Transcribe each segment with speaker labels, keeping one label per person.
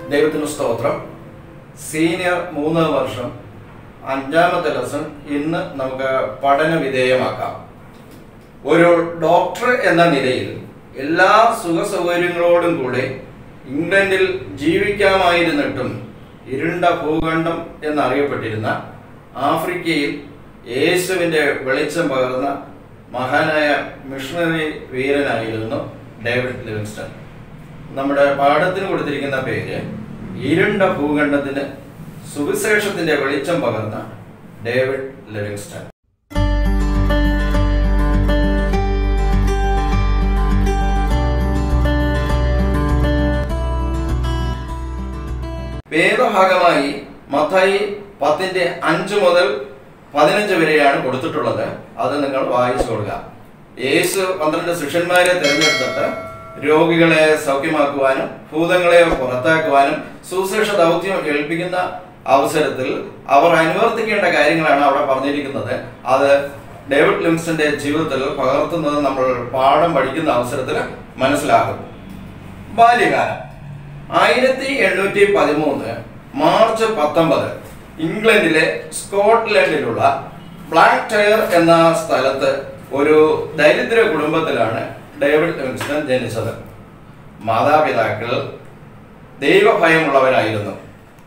Speaker 1: ദൈവത്തിന് സ്തോത്രം സീനിയർ മൂന്ന് വർഷം അഞ്ചാമത്തെ ലെസൺ ഇന്ന് നമുക്ക് പഠന വിധേയമാക്കാം ഒരു ഡോക്ടർ എന്ന നിലയിൽ എല്ലാ സുഖ സൗകര്യങ്ങളോടും കൂടെ ഇംഗ്ലണ്ടിൽ ജീവിക്കാമായിരുന്നിട്ടും ഇരുണ്ട ഭൂഖണ്ഡം എന്നറിയപ്പെട്ടിരുന്ന ആഫ്രിക്കയിൽ യേശുവിൻ്റെ വെളിച്ചം പകർന്ന മഹാനായ മിഷണറി വീരനായിരുന്നു ഡേവിഡ് ലിവിങ്സ്റ്റൺ നമ്മുടെ പാഠത്തിന് കൊടുത്തിരിക്കുന്ന പേര് ഇരുണ്ട ഭൂഖണ്ഡത്തിന് സുവിശേഷത്തിന്റെ വെളിച്ചം പകർന്ന ഡേവിഡ് ലിവിങ്സ്റ്റൺ വേദഭാഗമായി മത്തായി പത്തിന്റെ അഞ്ച് മുതൽ പതിനഞ്ച് വരെയാണ് കൊടുത്തിട്ടുള്ളത് അത് നിങ്ങൾ വായിച്ചു കൊടുക്കുക യേശു പന്ത്രണ്ട് ശിഷ്യന്മാരെ തിരഞ്ഞെടുത്തിട്ട് രോഗികളെ സൗഖ്യമാക്കുവാനും ഭൂതങ്ങളെ പുറത്താക്കുവാനും സുശേഷ ദൗത്യം ഏൽപ്പിക്കുന്ന അവസരത്തിൽ അവർ അനുവർത്തിക്കേണ്ട കാര്യങ്ങളാണ് അവിടെ പറഞ്ഞിരിക്കുന്നത് അത് ഡേവിഡ് ലിംസന്റെ ജീവിതത്തിൽ പകർത്തുന്നത് നമ്മൾ പാഠം പഠിക്കുന്ന അവസരത്തിൽ മനസ്സിലാകും ബാല്യകാലം ആയിരത്തി എണ്ണൂറ്റി പതിമൂന്ന് മാർച്ച് പത്തൊമ്പത് ഇംഗ്ലണ്ടിലെ സ്കോട്ട്ലൻഡിലുള്ള ബ്ലാക്ക് ടയർ എന്ന സ്ഥലത്ത് ഒരു ദരിദ്ര കുടുംബത്തിലാണ് ഡേവിഡ് ലിവിങ്സ്റ്റൺ ജനിച്ചത് മാതാപിതാക്കൾ ദൈവഭയമുള്ളവരായിരുന്നു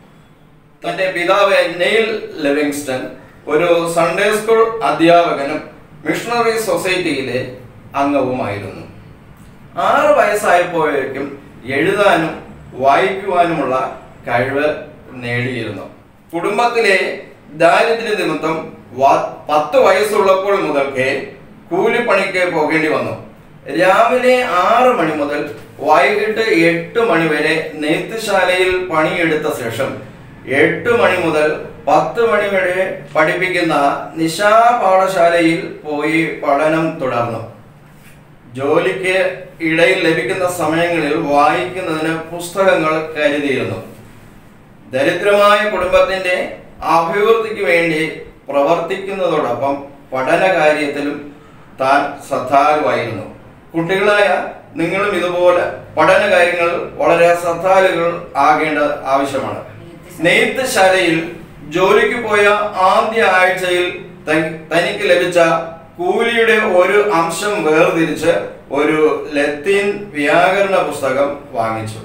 Speaker 1: തന്റെ പിതാവ് നെയിൽ ലിവിങ്സ്റ്റൺ ഒരു സൺഡേ സ്കൂൾ അധ്യാപകനും മിഷണറി സൊസൈറ്റിയിലെ അംഗവുമായിരുന്നു ആറ് വയസ്സായപ്പോഴേക്കും എഴുതാനും വായിക്കുവാനുമുള്ള കഴിവ് നേടിയിരുന്നു കുടുംബത്തിലെ ദാരിദ്ര്യ നിമിത്തം വ- പത്ത് വയസ്സുള്ളപ്പോൾ മുതൽക്കേ കൂലിപ്പണിക്ക് പോകേണ്ടി വന്നു രാവിലെ ആറ് മണി മുതൽ വൈകിട്ട് എട്ട് മണി വരെ നെയ്ത്തുശാലയിൽ പണിയെടുത്ത ശേഷം എട്ട് മണി മുതൽ പത്ത് മണി വരെ പഠിപ്പിക്കുന്ന നിശാ പാഠശാലയിൽ പോയി പഠനം തുടർന്നു ജോലിക്ക് ഇടയിൽ ലഭിക്കുന്ന സമയങ്ങളിൽ വായിക്കുന്നതിന് പുസ്തകങ്ങൾ കരുതിയിരുന്നു ദരിദ്രമായ കുടുംബത്തിന്റെ അഭിവൃദ്ധിക്ക് വേണ്ടി പ്രവർത്തിക്കുന്നതോടൊപ്പം പഠന കാര്യത്തിലും താൻ ശ്രദ്ധാലുവായിരുന്നു കുട്ടികളായ നിങ്ങളും ഇതുപോലെ പഠന കാര്യങ്ങൾ വളരെ ശ്രദ്ധാലുകൾ ആകേണ്ടത് ആവശ്യമാണ് നെയ്ത്ത് ശാലയിൽ ജോലിക്ക് പോയ ആദ്യ ആഴ്ചയിൽ തൻ- തനിക്ക് ലഭിച്ച കൂലിയുടെ ഒരു അംശം വേർതിരിച്ച് ഒരു ലത്തീൻ വ്യാകരണ പുസ്തകം വാങ്ങിച്ചു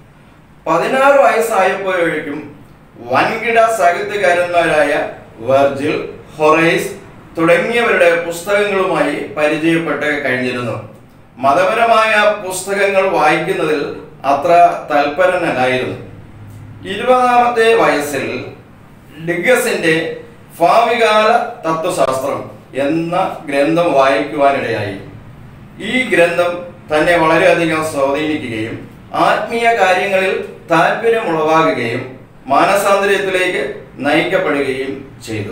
Speaker 1: പതിനാറ് വയസ്സായപ്പോഴേക്കും വൻകിട സാഹിത്യകാരന്മാരായ വെർജിൽ ഹൊറൈസ് തുടങ്ങിയവരുടെ പുസ്തകങ്ങളുമായി പരിചയപ്പെട്ട് കഴിഞ്ഞിരുന്നു മതപരമായ പുസ്തകങ്ങൾ വായിക്കുന്നതിൽ അത്ര തൽപരനല്ലായിരുന്നു ഇരുപതാമത്തെ വയസ്സിൽ ഡിഗസിന്റെ ഭാവികാല തത്വശാസ്ത്രം എന്ന ഗ്രന്ഥം വായിക്കുവാനിടയായി ഈ ഗ്രന്ഥം തന്നെ വളരെയധികം സ്വാധീനിക്കുകയും ആത്മീയ കാര്യങ്ങളിൽ താല്പര്യമുളവാകുകയും മാനസാന്തര്യത്തിലേക്ക് നയിക്കപ്പെടുകയും ചെയ്തു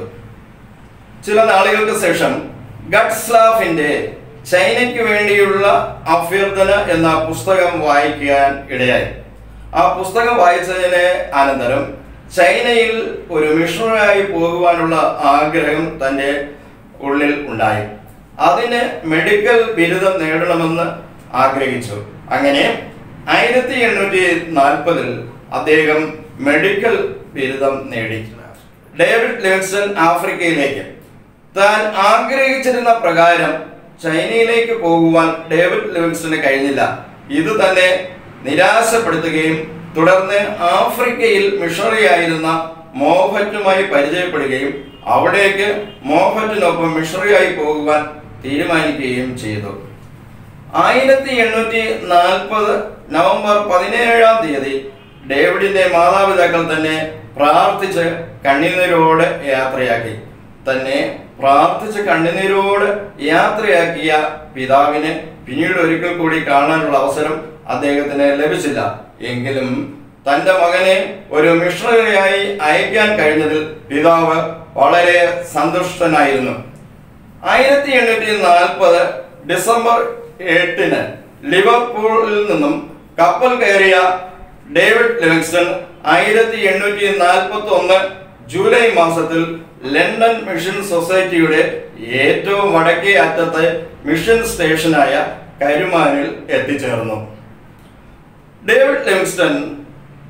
Speaker 1: ചില നാളുകൾക്ക് ശേഷം ഗട്സ്ലാഫിന്റെ ചൈനയ്ക്ക് വേണ്ടിയുള്ള അഭ്യർത്ഥന എന്ന പുസ്തകം വായിക്കാൻ ഇടയായി ആ പുസ്തകം വായിച്ചതിന് അനന്തരം ചൈനയിൽ ഒരു മിഷണറായി പോകുവാനുള്ള ആഗ്രഹം തൻ്റെ ഉള്ളിൽ ഉണ്ടായി അതിന് മെഡിക്കൽ ബിരുദം നേടണമെന്ന് ആഗ്രഹിച്ചു അങ്ങനെ ആയിരത്തി എണ്ണൂറ്റി നാൽപ്പതിൽ അദ്ദേഹം മെഡിക്കൽ ബിരുദം നേടി ഡേവിഡ് ലിവിങ്സ്റ്റൺ ആഫ്രിക്കയിലേക്ക് താൻ ആഗ്രഹിച്ചിരുന്ന പ്രകാരം ചൈനയിലേക്ക് പോകുവാൻ ഡേവിഡ് ലിവിങ്സ്റ്റന് കഴിഞ്ഞില്ല ഇത് തന്നെ നിരാശപ്പെടുത്തുകയും തുടർന്ന് ആഫ്രിക്കയിൽ മിഷണറി ആയിരുന്ന മോഹറ്റുമായി പരിചയപ്പെടുകയും അവിടേക്ക് മോഹറ്റിനൊപ്പം മിഷണറിയായി പോകുവാൻ തീരുമാനിക്കുകയും ചെയ്തു ആയിരത്തി എണ്ണൂറ്റി നാൽപ്പത് നവംബർ പതിനേഴാം തീയതി ഡേവിഡിന്റെ മാതാപിതാക്കൾ തന്നെ പ്രാർത്ഥിച്ച് കണ്ണുനീരോടെ യാത്രയാക്കി തന്നെ പ്രാർത്ഥിച്ച് കണ്ണുനീരോട് യാത്രയാക്കിയ പിതാവിനെ പിന്നീട് ഒരിക്കൽ കൂടി കാണാനുള്ള അവസരം അദ്ദേഹത്തിന് ലഭിച്ചില്ല എങ്കിലും തന്റെ മകനെ ഒരു മിഷണറിയായി അയക്കാൻ കഴിഞ്ഞതിൽ പിതാവ് വളരെ സന്തുഷ്ടനായിരുന്നു ആയിരത്തി എണ്ണൂറ്റി നാൽപ്പത് ഡിസംബർ എട്ടിന് ലിവർപൂളിൽ നിന്നും കപ്പൽ കയറിയ ഡേവിഡ് ലിവിങ്സ്റ്റൺ ആയിരത്തി എണ്ണൂറ്റി നാൽപ്പത്തി ഒന്ന് ജൂലൈ മാസത്തിൽ ലണ്ടൻ മിഷൻ സൊസൈറ്റിയുടെ ഏറ്റവും വടക്കേ അറ്റത്തെ മിഷൻ സ്റ്റേഷനായ കരുമാനിൽ എത്തിച്ചേർന്നു ഡേവിഡ് ലിവിങ്സ്റ്റൺ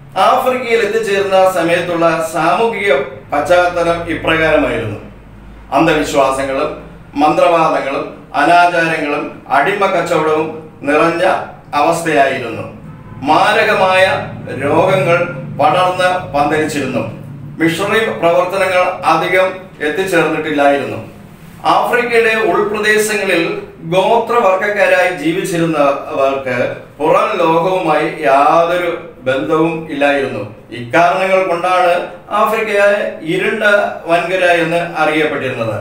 Speaker 1: ആഫ്രിക്കയിൽ എത്തിച്ചേർന്ന സമയത്തുള്ള സാമൂഹിക പശ്ചാത്തലം ഇപ്രകാരമായിരുന്നു അന്ധവിശ്വാസങ്ങളും മന്ത്രവാദങ്ങളും അനാചാരങ്ങളും അടിമ കച്ചവടവും നിറഞ്ഞ അവസ്ഥയായിരുന്നു മാരകമായ രോഗങ്ങൾ പടർന്ന് പന്തലിച്ചിരുന്നു മിഷണറി പ്രവർത്തനങ്ങൾ അധികം എത്തിച്ചേർന്നിട്ടില്ലായിരുന്നു ആഫ്രിക്കയുടെ ഉൾപ്രദേശങ്ങളിൽ ഗോത്രവർഗക്കാരായി ജീവിച്ചിരുന്നവർക്ക് പുറം ലോകവുമായി യാതൊരു ബന്ധവും ഇല്ലായിരുന്നു ഇക്കാരണങ്ങൾ കൊണ്ടാണ് ആഫ്രിക്കയെ ഇരുണ്ട വൻകര എന്ന് അറിയപ്പെട്ടിരുന്നത്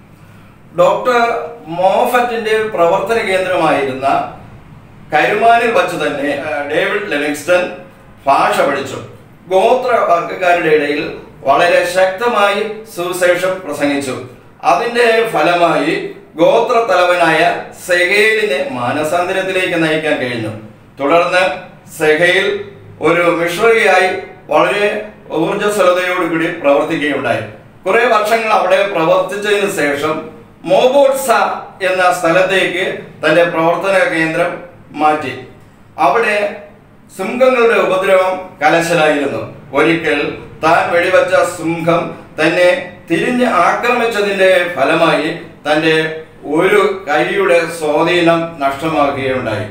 Speaker 1: ഡോക്ടർ മോഫറ്റിന്റെ പ്രവർത്തന കേന്ദ്രമായിരുന്ന കരുമാനിൽ വച്ച് തന്നെ ആ, ഡേവിഡ് ലിവിങ്സ്റ്റൺ ഭാഷ പഠിച്ചു ഗോത്ര വർഗക്കാരുടെ ഇടയിൽ വളരെ ശക്തമായി സുവിശേഷം പ്രസംഗിച്ചു അതിന്റെ ഫലമായി ഗോത്ര തലവനായ സെഹേലിനെ മാനസാന്തരത്തിലേക്ക് നയിക്കാൻ കഴിഞ്ഞു തുടർന്ന് സെഹേൽ ഒരു മിഷണറിയായി വളരെ ഊർജ്ജസ്വലതയോടുകൂടി പ്രവർത്തിക്കുകയുണ്ടായി കുറെ വർഷങ്ങൾ അവിടെ പ്രവർത്തിച്ചതിന് ശേഷം മോബോട്സ എന്ന സ്ഥലത്തേക്ക് തന്റെ പ്രവർത്തന കേന്ദ്രം മാറ്റി അവിടെ സിംഹങ്ങളുടെ ഉപദ്രവം കലശലായിരുന്നു ഒരിക്കൽ താൻ വെടിവെച്ച സിംഹം തന്നെ തിരിഞ്ഞ് ആക്രമിച്ചതിന്റെ ഫലമായി തന്റെ ഒരു കൈയുടെ സ്വാധീനം നഷ്ടമാക്കുകയുണ്ടായി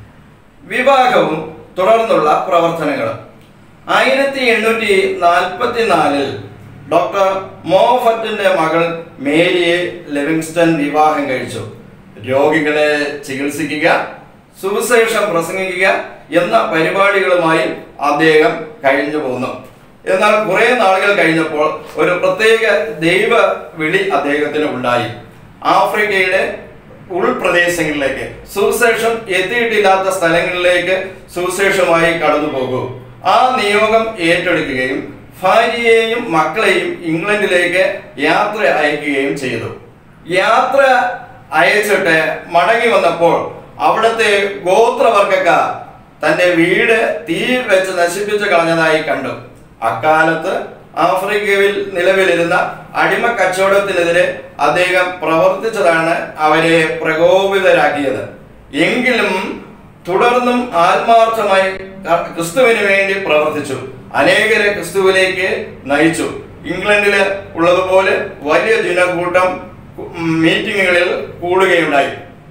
Speaker 1: വിവാഹവും തുടർന്നുള്ള പ്രവർത്തനങ്ങളും ആയിരത്തി എണ്ണൂറ്റി നാൽപ്പത്തി നാലിൽ ഡോക്ടർ മോഫറ്റിന്റെ മകൾ മേരിയെ ലിവിങ്സ്റ്റൺ വിവാഹം കഴിച്ചു രോഗികളെ ചികിത്സിക്കുക സുവിശേഷം പ്രസംഗിക്കുക എന്ന പരിപാടികളുമായി അദ്ദേഹം കഴിഞ്ഞു പോന്നു എന്നാൽ കുറെ നാളുകൾ കഴിഞ്ഞപ്പോൾ ഒരു പ്രത്യേക ദൈവ വിളി അദ്ദേഹത്തിന് ഉണ്ടായി ആഫ്രിക്കയുടെ ഉൾപ്രദേശങ്ങളിലേക്ക് സുവിശേഷം എത്തിയിട്ടില്ലാത്ത സ്ഥലങ്ങളിലേക്ക് സുവിശേഷമായി കടന്നു പോകൂ ആ നിയോഗം ഏറ്റെടുക്കുകയും ഭാര്യയെയും മക്കളെയും ഇംഗ്ലണ്ടിലേക്ക് യാത്ര അയക്കുകയും ചെയ്തു യാത്ര അയച്ചിട്ട് മടങ്ങി വന്നപ്പോൾ അവിടുത്തെ ഗോത്രവർഗക്കാർ തന്റെ വീട് തീ വെച്ച് നശിപ്പിച്ചു കളഞ്ഞതായി കണ്ടു അക്കാലത്ത് ആഫ്രിക്കയിൽ നിലവിലിരുന്ന അടിമ കച്ചവടത്തിനെതിരെ അദ്ദേഹം പ്രവർത്തിച്ചതാണ് അവരെ പ്രകോപിതരാക്കിയത് എങ്കിലും തുടർന്നും ആത്മാർത്ഥമായി ക്രിസ്തുവിന് വേണ്ടി പ്രവർത്തിച്ചു അനേകരെ ക്രിസ്തുവിലേക്ക് നയിച്ചു ഇംഗ്ലണ്ടില് ഉള്ളതുപോലെ വലിയ ജനക്കൂട്ടം ഉം, മീറ്റിങ്ങുകളിൽ കൂടുകയുണ്ടായി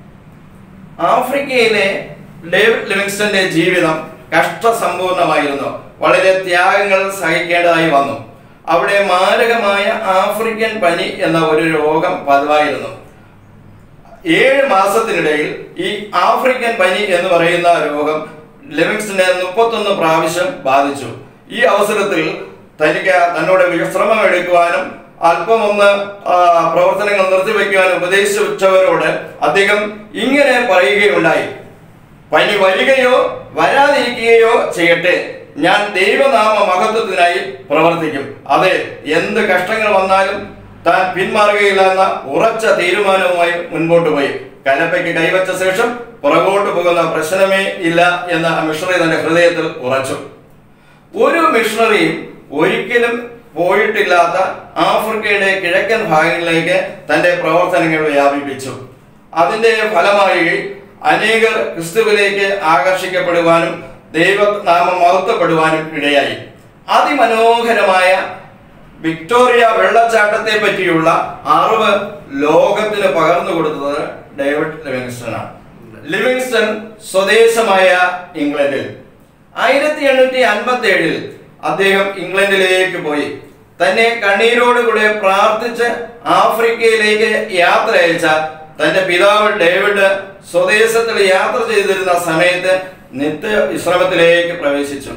Speaker 1: ആഫ്രിക്കയിലെ ഡേവിഡ് ലിവിങ്സ്റ്റന്റെ ജീവിതം കഷ്ടസമ്പൂർണമായിരുന്നു വളരെ ത്യാഗങ്ങൾ സഹിക്കേണ്ടതായി വന്നു അവിടെ മാരകമായ ആഫ്രിക്കൻ പനി എന്ന ഒരു രോഗം പതിവായിരുന്നു ഏഴ് മാസത്തിനിടയിൽ ഈ ആഫ്രിക്കൻ പനി എന്ന് പറയുന്ന രോഗം ലിവിങ്സ്റ്റനെ മുപ്പത്തൊന്ന് പ്രാവശ്യം ബാധിച്ചു ഈ അവസരത്തിൽ തനിക്ക് തന്നോട് വിശ്രമം എടുക്കുവാനും അല്പം ഒന്ന് ആ, പ്രവർത്തനങ്ങൾ നിർത്തിവെക്കുവാനും ഉപദേശിച്ചവരോട് അദ്ദേഹം ഇങ്ങനെ പറയുകയുണ്ടായി പനി വരികയോ വരാതിരിക്കുകയോ ചെയ്യട്ടെ ഞാൻ ദൈവനാമ മഹത്വത്തിനായി പ്രവർത്തിക്കും അതെ എന്ത് കഷ്ടങ്ങൾ വന്നാലും താൻ പിന്മാറുകയില്ല എന്ന ഉറച്ച തീരുമാനവുമായി മുൻപോട്ട് പോയി കലപ്പയ്ക്ക് കൈവച്ച ശേഷം പുറകോട്ട് പോകുന്ന പ്രശ്നമേ ഇല്ല എന്ന മിഷണറി തന്റെ ഹൃദയത്തിൽ ഉറച്ചു ഒരു മിഷണറിയും ഒരിക്കലും പോയിട്ടില്ലാത്ത ആഫ്രിക്കയുടെ കിഴക്കൻ ഭാഗങ്ങളിലേക്ക് തന്റെ പ്രവർത്തനങ്ങൾ വ്യാപിപ്പിച്ചു അതിന്റെ ഫലമായി അനേകർ ക്രിസ്തുവിലേക്ക് ആകർഷിക്കപ്പെടുവാനും ദൈവനാമം മഹത്വപ്പെടുവാനും ഇടയായി അതിമനോഹരമായ വിക്ടോറിയ വെള്ളച്ചാട്ടത്തെ പറ്റിയുള്ള അറിവ് ലോകത്തിന് പകർന്നു കൊടുത്തത് ഡേവിഡ് ലിവിങ്സ്റ്റൺ ആണ് ലിവിങ്സ്റ്റൺ സ്വദേശമായ ഇംഗ്ലണ്ടിൽ ആയിരത്തി എണ്ണൂറ്റി അൻപത്തി ഏഴിൽ അദ്ദേഹം ഇംഗ്ലണ്ടിലേക്ക് പോയി തന്നെ കണ്ണീരോടുകൂടെ പ്രാർത്ഥിച്ച് ആഫ്രിക്കയിലേക്ക് യാത്ര അയച്ച തന്റെ പിതാവ് ഡേവിഡ് സ്വദേശത്തിൽ യാത്ര ചെയ്തിരുന്ന സമയത്ത് നിത്യ വിശ്രമത്തിലേക്ക് പ്രവേശിച്ചു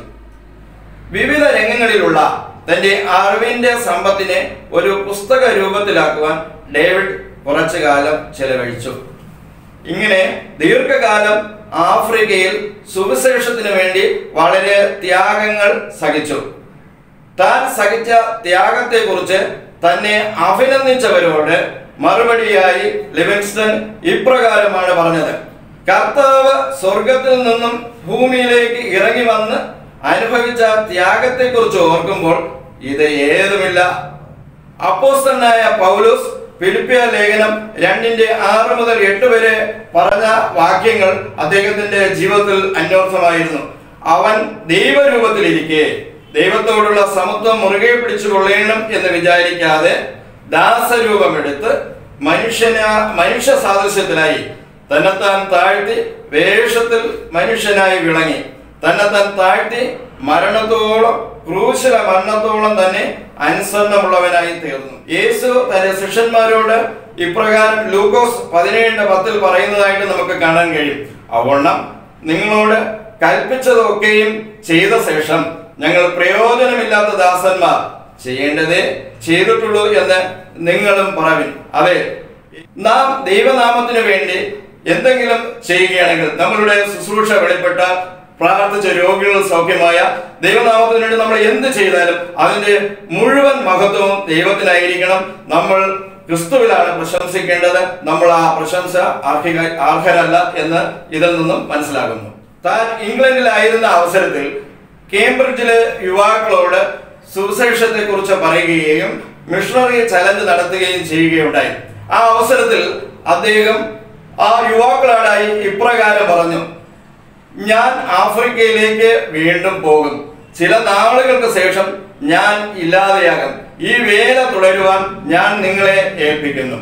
Speaker 1: വിവിധ രംഗങ്ങളിലുള്ള തന്റെ അറിവിന്റെ സമ്പത്തിനെ ഒരു പുസ്തക രൂപത്തിലാക്കുവാൻ ഡേവിഡ് കുറച്ചു കാലം ചെലവഴിച്ചു ഇങ്ങനെ ദീർഘകാലം ആഫ്രിക്കയിൽ സുവിശേഷത്തിന് വേണ്ടി വളരെ ത്യാഗങ്ങൾ സഹിച്ചു താൻ സഹിച്ച ത്യാഗത്തെക്കുറിച്ച് തന്നെ അഭിനന്ദിച്ചവരോട് മറുപടിയായി ലിവിങ്സ്റ്റൺ ഇപ്രകാരമാണ് പറഞ്ഞത് കർത്താവ് സ്വർഗത്തിൽ നിന്നും ഭൂമിയിലേക്ക് ഇറങ്ങി വന്ന് അനുഭവിച്ച ത്യാഗത്തെക്കുറിച്ച് ഓർക്കുമ്പോൾ ഇത് ഏതുമില്ല അപ്പോസ്തലനായ പൗലോസ് ഫിലിപ്പിയ ലേഖനം രണ്ടിന്റെ ആറ് മുതൽ എട്ട് വരെ പറഞ്ഞ വാക്യങ്ങൾ അദ്ദേഹത്തിന്റെ ജീവിതത്തിൽ അന്വർത്ഥമായിരുന്നു അവൻ ദൈവരൂപത്തിലിരിക്കെ ദൈവത്തോടുള്ള സമത്വം മുറുകെ പിടിച്ചു കൊള്ളണം എന്ന് വിചാരിക്കാതെ ദാസരൂപമെടുത്ത് മനുഷ്യന മനുഷ്യ സാദൃശ്യത്തിലായി തന്നെത്താൻ താഴ്ത്തി വേഷത്തിൽ മനുഷ്യനായി വിളങ്ങി തന്നെത്താൻ താഴ്ത്തി മരണത്തോളം ക്രൂശല മരണത്തോളം തന്നെ അനുസരണമുള്ളവനായി തീർന്നു യേശു തന്റെ ശിഷ്യന്മാരോട് ഇപ്രകാരം ലൂക്കോസ് പതിനേഴിന്റെ പത്തിൽ പറയുന്നതായിട്ട് നമുക്ക് കാണാൻ കഴിയും അവണ്ണം നിങ്ങളോട് കൽപ്പിച്ചതൊക്കെയും ചെയ്ത ശേഷം ഞങ്ങൾ പ്രയോജനമില്ലാത്ത ദാസന്മാർ ചെയ്യേണ്ടതേ ചെയ്തിട്ടുള്ളൂ എന്ന് നിങ്ങളും പറവിൻ അതെ നാം ദൈവനാമത്തിന് വേണ്ടി എന്തെങ്കിലും ചെയ്യുകയാണെങ്കിൽ നമ്മളുടെ ശുശ്രൂഷ വെളിപ്പെട്ട പ്രാർത്ഥിച്ച രോഗികൾ സൗഖ്യമായ ദൈവനാമത്തിന് വേണ്ടി നമ്മൾ എന്ത് ചെയ്താലും അതിന്റെ മുഴുവൻ മഹത്വവും ദൈവത്തിനായിരിക്കണം നമ്മൾ ക്രിസ്തുവിലാണ് പ്രശംസിക്കേണ്ടത് നമ്മൾ ആ പ്രശംസ അർഹിക അർഹരല്ല എന്ന് ഇതിൽ നിന്നും മനസ്സിലാകുന്നു താൻ ഇംഗ്ലണ്ടിലായിരുന്ന അവസരത്തിൽ കേംബ്രിഡ്ജിലെ യുവാക്കളോട് സുവിശേഷത്തെ കുറിച്ച് പറയുകയും മിഷണറി ചലഞ്ച് നടത്തുകയും ചെയ്യുകയുണ്ടായി ആ അവസരത്തിൽ അദ്ദേഹം ആ യുവാക്കളോടായി ഇപ്രകാരം പറഞ്ഞു ഞാൻ ആഫ്രിക്കയിലേക്ക് വീണ്ടും പോകും ചില നാളുകൾക്ക് ശേഷം ഞാൻ ഇല്ലാതെയാകും ഈ വേല തുടരുവാൻ ഞാൻ നിങ്ങളെ ഏൽപ്പിക്കുന്നു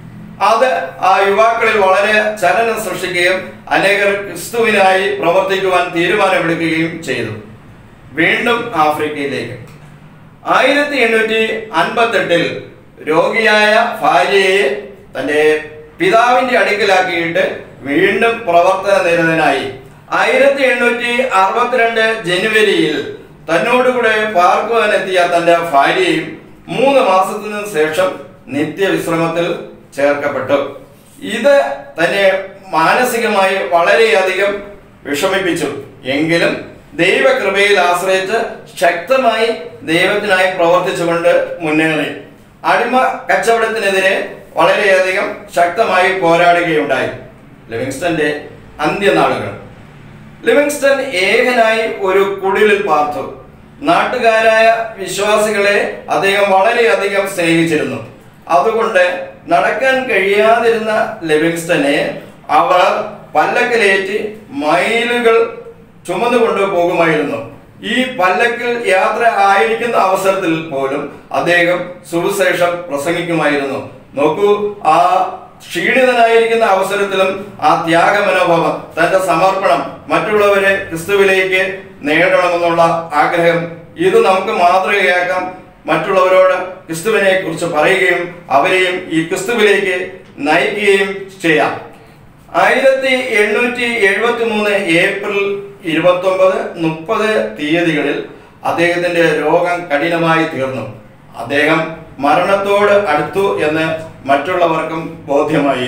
Speaker 1: അത് ആ യുവാക്കളിൽ വളരെ ചലനം സൃഷ്ടിക്കുകയും അനേകർ ക്രിസ്തുവിനായി പ്രവർത്തിക്കുവാൻ തീരുമാനമെടുക്കുകയും ചെയ്തു വീണ്ടും ആഫ്രിക്കയിലേക്ക് ആയിരത്തി എണ്ണൂറ്റി അൻപത്തെട്ടിൽ രോഗിയായ ഭാര്യയെ തന്റെ പിതാവിന്റെ അടുക്കലാക്കിയിട്ട് വീണ്ടും പ്രവർത്തന നിരതനായി ആയിരത്തി എണ്ണൂറ്റി അറുപത്തിരണ്ട് ജനുവരിയിൽ തന്നോടുകൂടെ പാർക്കുവാനെത്തിയ തന്റെ ഭാര്യയും മൂന്ന് മാസത്തിനു ശേഷം നിത്യവിശ്രമത്തിൽ ചേർക്കപ്പെട്ടു ഇത് തന്നെ മാനസികമായി വളരെയധികം വിഷമിപ്പിച്ചു എങ്കിലും ദൈവകൃപയിൽ ആശ്രയിച്ച് ശക്തമായി ദൈവത്തിനായി പ്രവർത്തിച്ചുകൊണ്ട് മുന്നേറി അടിമ കച്ചവടത്തിനെതിരെ വളരെയധികം ശക്തമായി പോരാടുകയുണ്ടായി ലിവിങ്സ്റ്റന്റെ അന്ത്യനാളുകൾ ലിവിങ്സ്റ്റൺ ഏകനായി ഒരു കുടിലിൽ പാർത്തു നാട്ടുകാരായ വിശ്വാസികളെ അദ്ദേഹം വളരെയധികം സ്നേഹിച്ചിരുന്നു അതുകൊണ്ട് നടക്കാൻ കഴിയാതിരുന്ന ലിവിങ്സ്റ്റനെ അവർ പല്ലക്കിലേറ്റി മൈലുകൾ ചുമന്നുകൊണ്ട് പോകുമായിരുന്നു ഈ പല്ലക്കിൽ യാത്ര ആയിരിക്കുന്ന അവസരത്തിൽ പോലും അദ്ദേഹം സുവിശേഷം പ്രസംഗിക്കുമായിരുന്നു നോക്കൂ ആ ക്ഷീണിതനായിരിക്കുന്ന അവസരത്തിലും ആ ത്യാഗമനോഭാവം തന്റെ സമർപ്പണം മറ്റുള്ളവരെ ക്രിസ്തുവിലേക്ക് നേടണമെന്നുള്ള ആഗ്രഹം ഇത് നമുക്ക് മാതൃകയാക്കാം മറ്റുള്ളവരോട് ക്രിസ്തുവിനെ കുറിച്ച് പറയുകയും അവരെയും ഈ ക്രിസ്തുവിലേക്ക് നയിക്കുകയും ചെയ്യാം ആയിരത്തി എണ്ണൂറ്റി എഴുപത്തി മൂന്ന് ഏപ്രിൽ ഇരുപത്തി ഒമ്പത് മുപ്പത് തീയതികളിൽ അദ്ദേഹത്തിന്റെ രോഗം കഠിനമായി തീർന്നു അദ്ദേഹം മരണത്തോട് അടുത്തു എന്ന് മറ്റുള്ളവർക്കും ബോധ്യമായി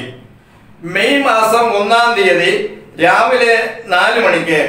Speaker 1: മെയ് മാസം ഒന്നാം തീയതി രാവിലെ നാല് മണിക്ക്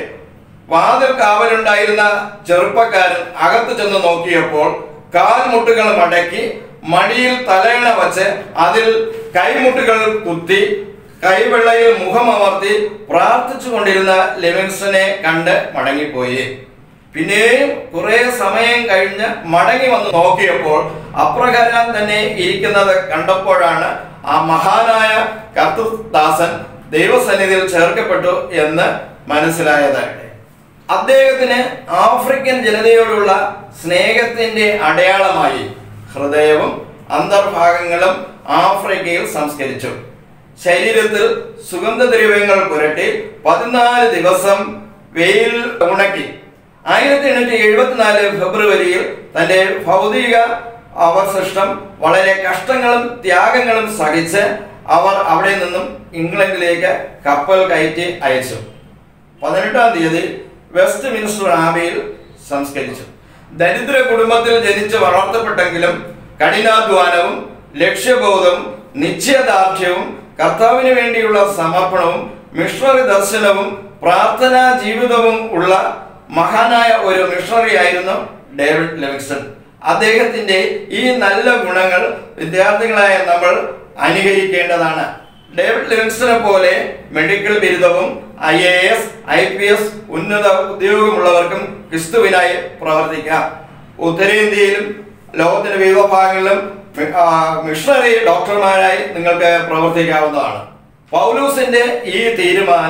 Speaker 1: വാതിൽ കാവലുണ്ടായിരുന്ന ചെറുപ്പക്കാരൻ അകത്ത് ചെന്ന് നോക്കിയപ്പോൾ കാൽമുട്ടുകൾ മടക്കി മടിയിൽ തലയണ വച്ച് അതിൽ കൈമുട്ടുകൾ കുത്തി കൈവെള്ളയിൽ മുഖമമർത്തി പ്രാർത്ഥിച്ചു കൊണ്ടിരുന്ന ലിവിങ്സ്റ്റനെ കണ്ട് മടങ്ങിപ്പോയി പിന്നെയും കുറെ സമയം കഴിഞ്ഞ് മടങ്ങി വന്ന് നോക്കിയപ്പോൾ അപ്രകാരം തന്നെ ഇരിക്കുന്നത് കണ്ടപ്പോഴാണ് ആ മഹാനായ കർത്തദാസൻ ദൈവസന്നിധിയിൽ ചേർക്കപ്പെട്ടു എന്ന് മനസ്സിലായതായിട്ട് അദ്ദേഹത്തിന് ആഫ്രിക്കൻ ജനതയോടുള്ള സ്നേഹത്തിന്റെ അടയാളമായി ഹൃദയവും അന്തർഭാഗങ്ങളും ആഫ്രിക്കയിൽ സംസ്കരിച്ചു ശരീരത്തിൽ സുഗന്ധദ്രവ്യങ്ങൾ പുരട്ടി പതിനാല് ദിവസം വെയിൽ ഉണക്കി ആയിരത്തി എണ്ണൂറ്റി എഴുപത്തിനാല് ഫെബ്രുവരിയിൽ തന്റെ ഭൗതിക അവശിഷ്ടം വളരെ കഷ്ടങ്ങളും ത്യാഗങ്ങളും സഹിച്ച് അവർ അവിടെ നിന്നും ഇംഗ്ലണ്ടിലേക്ക് കപ്പൽ കയറ്റി അയച്ചു പതിനെട്ടാം തീയതി വെസ്റ്റ് മിനിസ്റ്റർ ആബിയിൽ സംസ്കരിച്ചു ദരിദ്ര കുടുംബത്തിൽ ജനിച്ച് വളർത്തപ്പെട്ടെങ്കിലും കഠിനാധ്വാനവും ലക്ഷ്യബോധവും നിശ്ചയദാർഢ്യവും കർത്താവിന് വേണ്ടിയുള്ള സമർപ്പണവും മിഷണറി ദർശനവും പ്രാർത്ഥനാ ജീവിതവും ഉള്ള മഹാനായ ഒരു മിഷണറി ആയിരുന്നു ഡേവിഡ് ലിവിങ്സ്റ്റൺ അദ്ദേഹത്തിന്റെ ഈ നല്ല ഗുണങ്ങൾ വിദ്യാർത്ഥികളായ നമ്മൾ അനുകരിക്കേണ്ടതാണ് ഡേവിഡ് ലിവിങ്സ്റ്റനെ പോലെ മെഡിക്കൽ ബിരുദവും I A S I P S ഉന്നത ഉദ്യോഗമുള്ളവർക്കും ക്രിസ്തുവിനായി പ്രവർത്തിക്കാം ഉത്തരേന്ത്യയിലും ലോകത്തിന്റെ വിവിധ ഭാഗങ്ങളിലും മി- ആ, മിഷണറി ഡോക്ടർമാരായി നിങ്ങൾക്ക് പ്രവർത്തിക്കാവുന്നതാണ് പൗലൂസിന്റെ ഈ തീരുമാനം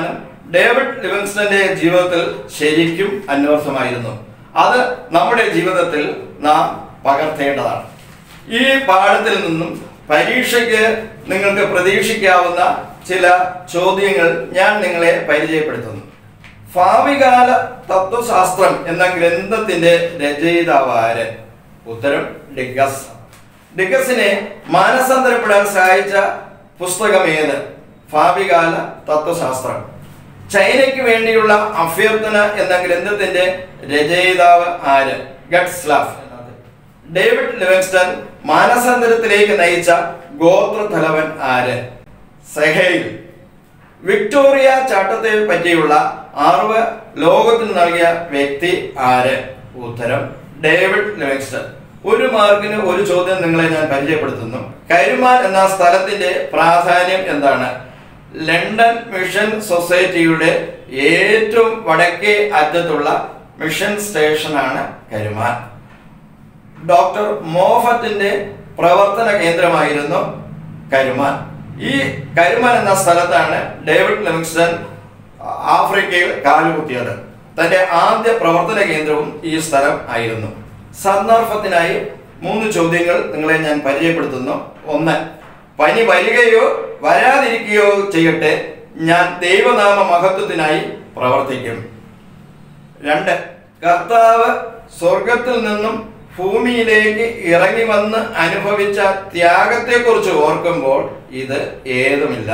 Speaker 1: ഡേവിഡ് ലിവിങ്സ്റ്റന്റെ ജീവിതത്തിൽ ശരിക്കും അന്വർത്ഥമായിരുന്നു അത് നമ്മുടെ ജീവിതത്തിൽ നാം പകർത്തേണ്ടതാണ് ഈ പാഠത്തിൽ നിന്നും പരീക്ഷയ്ക്ക് നിങ്ങൾക്ക് പ്രതീക്ഷിക്കാവുന്ന ചില ചോദ്യങ്ങൾ ഞാൻ നിങ്ങളെ പരിചയപ്പെടുത്തുന്നു ഭാവികാല തത്വശാസ്ത്രം എന്ന ഗ്രന്ഥത്തിന്റെ രചയിതാവ് ആര് ഉത്തരം ഡിഗസ് ഡിഗസിനെ മാനസാന്തരപ്പെടാൻ സഹായിച്ച പുസ്തകം ഏത് ഭാവികാല തത്വശാസ്ത്രം ചൈനയ്ക്ക് വേണ്ടിയുള്ള അഭ്യർത്ഥന എന്ന ഗ്രന്ഥത്തിന്റെ രചയിതാവ് ആര് ഗഡ്സ്ലാഫ് ഡേവിഡ് ലിവിങ്സ്റ്റൺ മാനസാന്തരത്തിലേക്ക് നയിച്ച ഗോത്രതലവൻ ആര് സെഹൈൽ വിക്ടോറിയ ചാട്ടത്തെ പറ്റിയുള്ള അറിവ് ലോകത്തിന് നൽകിയ വ്യക്തി ആര് ഉത്തരം ഡേവിഡ് ലിവിങ്സ്റ്റൺ ഒരു മാർക്കിന് ഒരു ചോദ്യം നിങ്ങളെ ഞാൻ പരിചയപ്പെടുത്തുന്നു കരുമാൻ എന്ന സ്ഥലത്തിന്റെ പ്രാധാന്യം എന്താണ് ലണ്ടൻ മിഷൻ സൊസൈറ്റിയുടെ ഏറ്റവും വടക്കേ അറ്റത്തുള്ള മിഷൻ സ്റ്റേഷനാണ് കരുമാൻ ഡോക്ടർ മോഫത്തിന്റെ പ്രവർത്തന കേന്ദ്രമായിരുന്നു കരുമാൻ ഈ കരുമാൻ എന്ന സ്ഥലത്താണ് ഡേവിഡ് ലിവിങ്സ്റ്റൺ ആഫ്രിക്കയിൽ കാലുകുത്തിയത് തന്റെ ആദ്യ പ്രവർത്തന കേന്ദ്രവും ഈ സ്ഥലം ആയിരുന്നു സന്ദർഭത്തിനായി മൂന്ന് ചോദ്യങ്ങൾ നിങ്ങളെ ഞാൻ പരിചയപ്പെടുത്തുന്നു ഒന്ന് പനി വരികയോ വരാതിരിക്കുകയോ ചെയ്യട്ടെ ഞാൻ ദൈവനാമ മഹത്വത്തിനായി പ്രവർത്തിക്കും രണ്ട് കർത്താവ് സ്വർഗത്തിൽ നിന്നും ഭൂമിയിലേക്ക് ഇറങ്ങി വന്ന് അനുഭവിച്ച ത്യാഗത്തെക്കുറിച്ച് ഓർക്കുമ്പോൾ ഇത് ഏതുമില്ല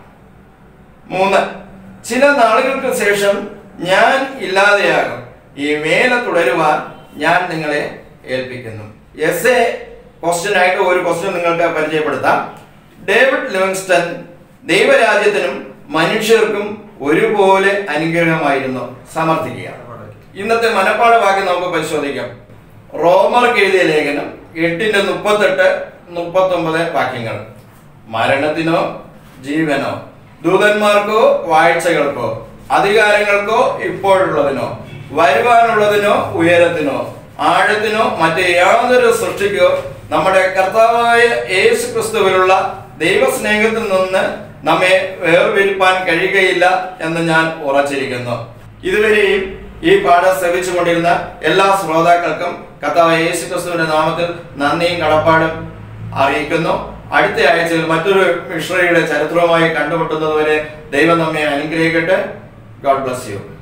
Speaker 1: മൂന്ന് ചില നാളുകൾക്ക് ശേഷം ഞാൻ ഇല്ലാതെയാകും ഈ വേല തുടരുവാൻ ഞാൻ നിങ്ങളെ ഏൽപ്പിക്കുന്നു എസ് എ ക്വസ്റ്റ്യൻ ആയിട്ട് ഒരു ക്വസ്റ്റ്യൻ നിങ്ങൾക്ക് പരിചയപ്പെടുത്താം ഡേവിഡ് ലിവിങ്സ്റ്റൺ ദൈവരാജ്യത്തിനും മനുഷ്യർക്കും ഒരുപോലെ അനുഗ്രഹമായിരുന്നു സമർത്ഥിക്കുക ഇന്നത്തെ മനപ്പാഠവാക്യം നമുക്ക് പരിശോധിക്കാം റോമർക്ക് എഴുതിയ ലേഖനം എട്ടിന്റെ മുപ്പത്തെട്ട് മുപ്പത്തൊമ്പത് വാക്യങ്ങൾ മരണത്തിനോ ജീവനോ ദൂതന്മാർക്കോ വാഴ്ചകൾക്കോ അധികാരങ്ങൾക്കോ ഇപ്പോഴുള്ളതിനോ വരുവാനുള്ളതിനോ ഉയരത്തിനോ ആഴത്തിനോ മറ്റ് യാതൊരു സൃഷ്ടിക്കോ നമ്മുടെ കർത്താവായ യേശു ക്രിസ്തുവിലുള്ള ദൈവസ്നേഹത്തിൽ നിന്ന് നമ്മെ വേർപിരിപ്പാൻ കഴിയുകയില്ല എന്ന് ഞാൻ ഉറച്ചിരിക്കുന്നു ഇതുവരെയും ഈ പാഠം ശ്രവിച്ചുകൊണ്ടിരുന്ന എല്ലാ ശ്രോതാക്കൾക്കും കർത്താവ് യേശു ക്രിസ്തുവിന്റെ നാമത്തിൽ നന്ദിയും കടപ്പാടും അറിയിക്കുന്നു അടുത്ത ആഴ്ചയിൽ മറ്റൊരു മിശ്രയുടെ ചരിത്രവുമായി കണ്ടുമുട്ടുന്നതുവരെ ദൈവം നമ്മെ അനുഗ്രഹിക്കട്ടെ ഗോഡ് ബ്ലസ് യു